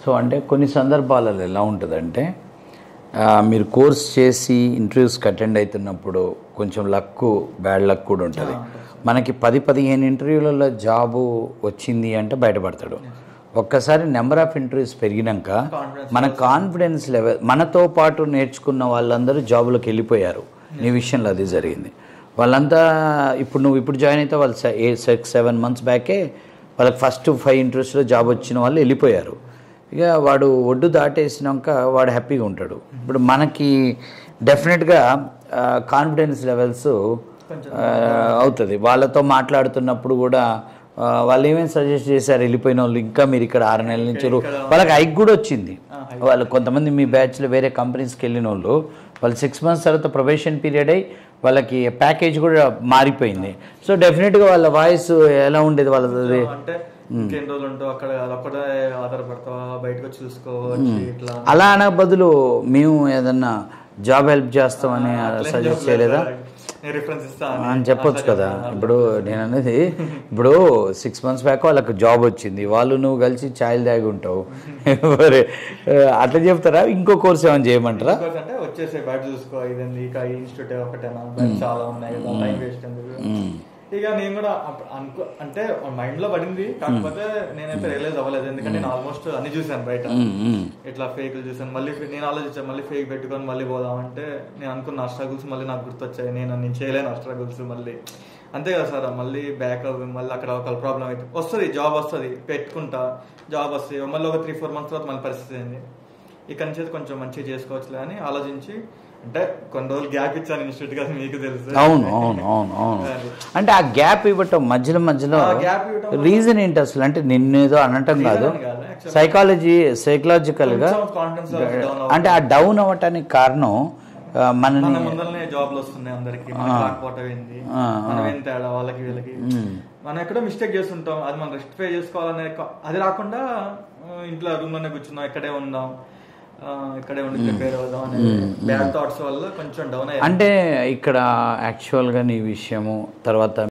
So అంటే కొన్ని సందర్భాలలో ఎలా ఉంటుందంటే ఆ, మీరు కోర్స్ చేసి ఇంటర్వ్యూస్కి అటెండ్ అవుతున్నప్పుడు కొంచెం లక్ బ్యాడ్ లక్ కూడా ఉంటుంది మనకి పది పదిహేను ఇంటర్వ్యూలలో జాబు వచ్చింది అంటే బయటపడతాడు ఒక్కసారి నెంబర్ ఆఫ్ ఇంటర్వ్యూస్ పెరిగినాక మన కాన్ఫిడెన్స్ లెవెల్ మనతో పాటు నేర్చుకున్న వాళ్ళందరూ జాబులకు వెళ్ళిపోయారు నీ విషయంలో అది జరిగింది వాళ్ళంతా ఇప్పుడు నువ్వు ఇప్పుడు జాయిన్ అయితే వాళ్ళు ఏ సిక్స్ సెవెన్ మంత్స్ బ్యాకే వాళ్ళకి ఫస్ట్ ఫైవ్ ఇంట్రెస్ట్లో జాబ్ వచ్చిన వాళ్ళు వెళ్ళిపోయారు ఇక వాడు ఒడ్డు దాటేసినాక వాడు హ్యాపీగా ఉంటాడు ఇప్పుడు మనకి డెఫినెట్గా కాన్ఫిడెన్స్ లెవెల్స్ అవుతుంది వాళ్ళతో మాట్లాడుతున్నప్పుడు కూడా ఆ, వాళ్ళు ఏమేమి సజెస్ట్ చేశారు వెళ్ళిపోయిన వాళ్ళు ఇంకా మీరు ఇక్కడ ఆరు నెలల నుంచి ఉన్నారు. వాళ్ళకి హైక్ కూడా వచ్చింది వాళ్ళు కొంతమంది మీ బ్యాచ్లో వేరే కంపెనీస్కి వెళ్ళిన వాళ్ళు వాళ్ళు సిక్స్ మంత్స్ తర్వాత ప్రొబేషన్ పీరియడ్ అయ్యి వాళ్ళకి ప్యాకేజ్ కూడా మారిపోయింది సో డెఫినెట్గా వాళ్ళ వాయిస్ ఎలా ఉండేది వాళ్ళది అంటే ఇంకెన్ని రోజులు ఉంటావు అక్కడ అక్కడే ఆధారపడతావా బయటకు వచ్చి చూసుకోవచ్చు ఇట్లా అలా అనే బదులు మేము ఏదన్నా జాబ్ హెల్ప్ చేస్తామని సజెస్ట్ చేయలేదా నేను రిఫరెన్స్ ఇస్తాను అని చెప్పొచ్చు కదా ఇప్పుడు నేను అనేది ఇప్పుడు సిక్స్ మంత్స్ బ్యాక్ వాళ్ళకి జాబ్ వచ్చింది వాళ్ళు నువ్వు కలిసి ఛాయలు దాగి ఉంటావు మరి ఆ, అట్లా చెప్తారా ఇంకో కోర్స్ ఏమైనా చేయమంటారా Because అంటే వచ్చేసే బయట చూసుకో ఇదండి ఇక ఈ ఇన్స్టిట్యూట్ ఒకటేనా బయట చాలా ఉన్నాయి కదా టైం వేస్ట్ ఎందుకు ఇక నేను కూడా అప్- అనుకో అంటే మైండ్ లో పడింది కాకపోతే నేనైతే రియలైజ్ అవ్వలేదు ఎందుకంటే నేను ఆల్మోస్ట్ అన్ని చూసాను బయట ఇట్లా ఫేక్లు చూసాను మళ్ళీ ఫే- నేను ఆలోచించాను మళ్ళీ ఫేక్ పెట్టుకొని మళ్ళీ పోదామంటే నేను అనుకున్న ఆ స్ట్రగుల్స్ మళ్ళీ నాకు గుర్తొచ్చాయి నేను నేను చేయలేను ఆ స్ట్రగుల్స్ మళ్ళీ అంతే కదా సార్ మళ్ళీ బ్యాక్ అవ్వి మళ్ళీ అక్కడ ఒక ప్రాబ్లం అయితే వస్తుంది జాబ్ వస్తుంది పెట్టుకుంటా జాబ్ వస్తుంది మళ్ళీ ఒక త్రీ ఫోర్ మంత్స్ తర్వాత మళ్ళీ పరిస్థితి అయింది ఇక నుంచి అయితే కొంచెం మంచిగా చేసుకోవచ్చులే అని ఆలోచించి అంటే కొన్ని రోజులు గ్యాప్ ఇచ్చాను ఇన్స్టిట్యూట్ కదా మీకు తెలుసు అవును అవును అవును అవును అంటే ఆ గ్యాప్ ఇవ్వటం మధ్యలో మధ్యలో ఆ gap ఇవ్వటం రీజన్ ఏంటి అసలు అంటే నిన్నేదో అనటం కాదు అని కాదు, actually. సైకాలజీ సైకలాజికల్ గా కొంచెం కాన్ఫిడెన్స్ డౌన్ అంటే ఆ డౌన్ అవ్వటానికి కారణం ఆ, మనని మన ముందరనే జాబ్లు వస్తున్నాయి అందరికి మనకి రాకపోవటం ఏంది ఆ, మనం ఏం తేడా వాళ్ళకి వీళ్ళకి మనం ఎక్కడో మిస్టేక్ చేస్తుంటాం అది మనం రెక్టిఫై చేసుకోవాలనే క- అది రాకుండా ఆ, ఇంట్లో రూమ్ లోనే కూర్చున్నాం ఇక్కడే ఉందాం ఆ, ఇక్కడే ఉండి ప్రిపేర్ అవుదాం అనే బ్యాడ్ థాట్స్ వల్ల కొంచెం డౌన్ అయ్యాను అంటే ఇక్కడ యాక్చువల్గా నీ విషయము తర్వాత